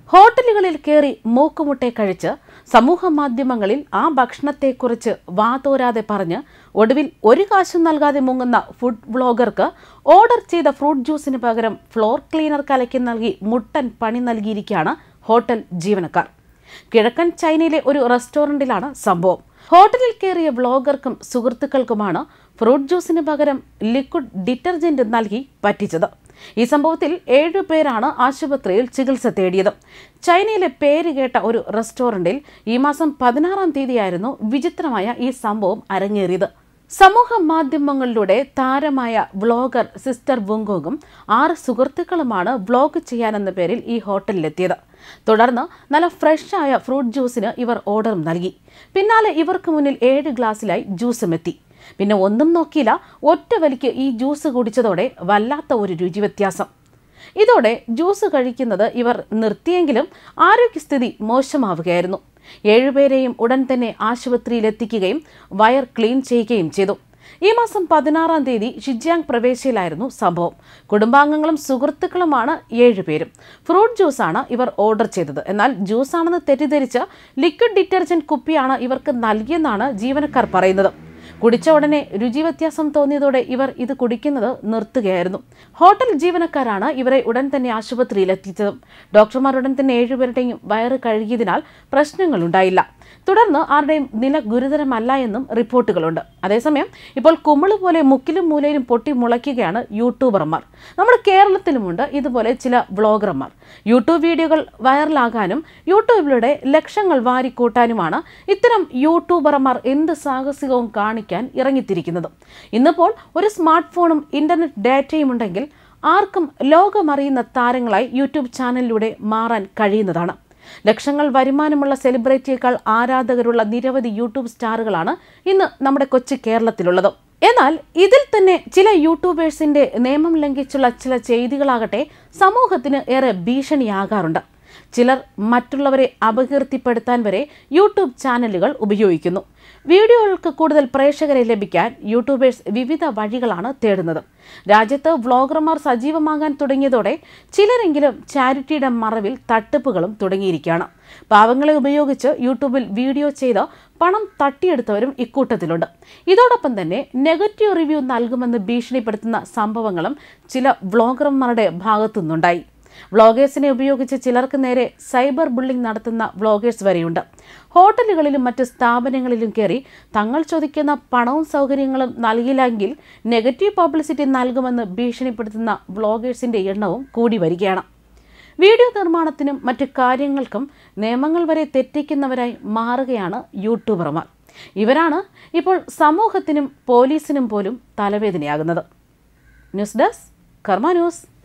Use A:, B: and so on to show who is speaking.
A: ഹോട്ടലുകളിൽ കയറി മൂക്കുമുട്ടെ കഴിച്ച് സമൂഹ മാധ്യമങ്ങളിൽ ആ ഭക്ഷണത്തെക്കുറിച്ച് വാതോരാതെ പറഞ്ഞ് ഒടുവിൽ ഒരു കാശും നൽകാതെ മുങ്ങുന്ന ഫുഡ് വ്ളോഗർക്ക് ഓർഡർ ചെയ്ത ഫ്രൂട്ട് ജ്യൂസിന് പകരം ഫ്ലോർ ക്ലീനർ കലക്കി നൽകി മുട്ടൻ പണി നൽകിയിരിക്കുകയാണ് ഹോട്ടൽ ജീവനക്കാർ കിഴക്കൻ ചൈനയിലെ ഒരു റെസ്റ്റോറന്റിലാണ് സംഭവം ഹോട്ടലിൽ കയറിയ വ്ളോഗർക്കും സുഹൃത്തുക്കൾക്കുമാണ് ഫ്രൂട്ട് ജ്യൂസിന് പകരം ലിക്വിഡ് ഡിറ്റർജന്റ് നൽകി പറ്റിച്ചത് ഈ സംഭവത്തിൽ ഏഴു പേരാണ് ആശുപത്രിയിൽ ചികിത്സ തേടിയത് ചൈനയിലെ പേര് കേട്ട ഒരു റെസ്റ്റോറന്റിൽ ഈ മാസം പതിനാറാം തീയതിയായിരുന്നു വിചിത്രമായ ഈ സംഭവം അരങ്ങേറിയത് സമൂഹ മാധ്യമങ്ങളിലൂടെ താരമായ വ്ളോഗർ സിസ്റ്റർ വുങ്കോഗും ആറ് സുഹൃത്തുക്കളുമാണ് വ്ളോഗ് ചെയ്യാനെന്ന പേരിൽ ഈ ഹോട്ടലിലെത്തിയത് തുടർന്ന് നല്ല ഫ്രഷായ ഫ്രൂട്ട് ജ്യൂസിന് ഇവർ ഓർഡറും നൽകി പിന്നാലെ ഇവർക്ക് മുന്നിൽ ഏഴ് ഗ്ലാസ്സിലായി ജ്യൂസും എത്തി പിന്നെ ഒന്നും നോക്കിയില്ല ഒറ്റ വലിക്ക് ഈ ജ്യൂസ് കുടിച്ചതോടെ വല്ലാത്ത ഒരു രുചി വ്യത്യാസം ഇതോടെ ജ്യൂസ് കഴിക്കുന്നത് ഇവർ നിർത്തിയെങ്കിലും ആരോഗ്യസ്ഥിതി മോശമാവുകയായിരുന്നു ഏഴുപേരെയും ഉടൻ തന്നെ ആശുപത്രിയിൽ എത്തിക്കുകയും വയർ ക്ലീൻ ചെയ്യുകയും ചെയ്തു ഈ മാസം പതിനാറാം തീയതി ഷിജിയാങ് പ്രവേശിയിലായിരുന്നു സംഭവം കുടുംബാംഗങ്ങളും സുഹൃത്തുക്കളുമാണ് ഏഴുപേരും ഫ്രൂട്ട് ജ്യൂസാണ് ഇവർ ഓർഡർ ചെയ്തത് എന്നാൽ ജ്യൂസാണെന്ന് തെറ്റിദ്ധരിച്ച് ലിക്വിഡ് ഡിറ്റർജന്റ് കുപ്പിയാണ് ഇവർക്ക് നൽകിയെന്നാണ് ജീവനക്കാർ പറയുന്നത് കുടിച്ച ഉടനെ രുചി വ്യത്യാസം തോന്നിയതോടെ ഇവർ ഇത് കുടിക്കുന്നത് നിർത്തുകയായിരുന്നു ഹോട്ടൽ ജീവനക്കാരാണ് ഇവരെ ഉടൻ തന്നെ ആശുപത്രിയിൽ എത്തിച്ചത് ഡോക്ടർമാർ ഉടൻ തന്നെ ഏഴുപേരുടെയും വയറ് കഴുകിയതിനാൽ പ്രശ്നങ്ങളുണ്ടായില്ല തുടർന്ന് ആരുടെയും നില ഗുരുതരമല്ല എന്നും റിപ്പോർട്ടുകളുണ്ട് അതേസമയം ഇപ്പോൾ കുമിള് പോലെ മുക്കിലും മൂലയിലും പൊട്ടി മുളയ്ക്കുകയാണ് യൂട്യൂബർമാർ നമ്മുടെ കേരളത്തിലുമുണ്ട് ഇതുപോലെ ചില വ്ളോഗർമാർ യൂട്യൂബ് വീഡിയോകൾ വൈറലാകാനും യൂട്യൂബിലൂടെ ലക്ഷങ്ങൾ വാരിക്കൂട്ടാനുമാണ് ഇത്തരം യൂട്യൂബർമാർ എന്ത് സാഹസികവും കാണിക്കാൻ ഇറങ്ങിത്തിരിക്കുന്നത് ഇന്നിപ്പോൾ ഒരു സ്മാർട്ട് ഫോണും ഇന്റർനെറ്റ് ഡാറ്റയും ഉണ്ടെങ്കിൽ ആർക്കും ലോകമറിയുന്ന താരങ്ങളായി യൂട്യൂബ് ചാനലിലൂടെ മാറാൻ കഴിയുന്നതാണ് ലക്ഷങ്ങൾ വരുമാനമുള്ള സെലിബ്രിറ്റിയേക്കാൾ ആരാധകരുള്ള നിരവധി യൂട്യൂബ് സ്റ്റാറുകളാണ് ഇന്ന് നമ്മുടെ കൊച്ചു കേരളത്തിലുള്ളത് എന്നാൽ ഇതിൽ തന്നെ ചില യൂട്യൂബേഴ്സിന്റെ നിയമം ലംഘിച്ചുള്ള ചില ചെയ്തികളാകട്ടെ സമൂഹത്തിന് ഏറെ ഭീഷണിയാകാറുണ്ട് ചിലർ മറ്റുള്ളവരെ അപകീർത്തിപ്പെടുത്താൻ വരെ യൂട്യൂബ് ചാനലുകൾ ഉപയോഗിക്കുന്നു വീഡിയോകൾക്ക് കൂടുതൽ പ്രേക്ഷകരെ ലഭിക്കാൻ യൂട്യൂബേഴ്സ് വിവിധ വഴികളാണ് തേടുന്നത് രാജ്യത്ത് വ്ളോഗർമാർ സജീവമാകാൻ തുടങ്ങിയതോടെ ചിലരെങ്കിലും ചാരിറ്റിയുടെ മറവിൽ തട്ടിപ്പുകളും തുടങ്ങിയിരിക്കുകയാണ് പാവങ്ങളെ ഉപയോഗിച്ച് യൂട്യൂബിൽ വീഡിയോ ചെയ്ത് പണം തട്ടിയെടുത്തവരും ഇക്കൂട്ടത്തിലുണ്ട് ഇതോടൊപ്പം തന്നെ നെഗറ്റീവ് റിവ്യൂ നൽകുമെന്ന് ഭീഷണിപ്പെടുത്തുന്ന സംഭവങ്ങളും ചില വ്ളോഗർമാരുടെ ഭാഗത്തുനിന്നുണ്ടായി വ്ളോഗേഴ്സിനെ ഉപയോഗിച്ച് ചിലർക്ക് നേരെ സൈബർ ബുള്ളിംഗ് നടത്തുന്ന വ്ളോഗേഴ്സ് വരെയുണ്ട് ഹോട്ടലുകളിലും മറ്റ് സ്ഥാപനങ്ങളിലും കയറി തങ്ങൾ ചോദിക്കുന്ന പണവും സൗകര്യങ്ങളും നൽകില്ലെങ്കിൽ നെഗറ്റീവ് പബ്ലിസിറ്റി നൽകുമെന്ന് ഭീഷണിപ്പെടുത്തുന്ന വ്ളോഗേഴ്സിന്റെ എണ്ണവും കൂടി വരികയാണ് വീഡിയോ നിർമ്മാണത്തിനും മറ്റു കാര്യങ്ങൾക്കും നിയമങ്ങൾ വരെ തെറ്റിക്കുന്നവരായി മാറുകയാണ് യൂട്യൂബർമാർ ഇവരാണ് ഇപ്പോൾ സമൂഹത്തിനും പോലീസിനും പോലും തലവേദനയാകുന്നത് ന്യൂസ് ഡെസ്ക് കർമ്മ ന്യൂസ്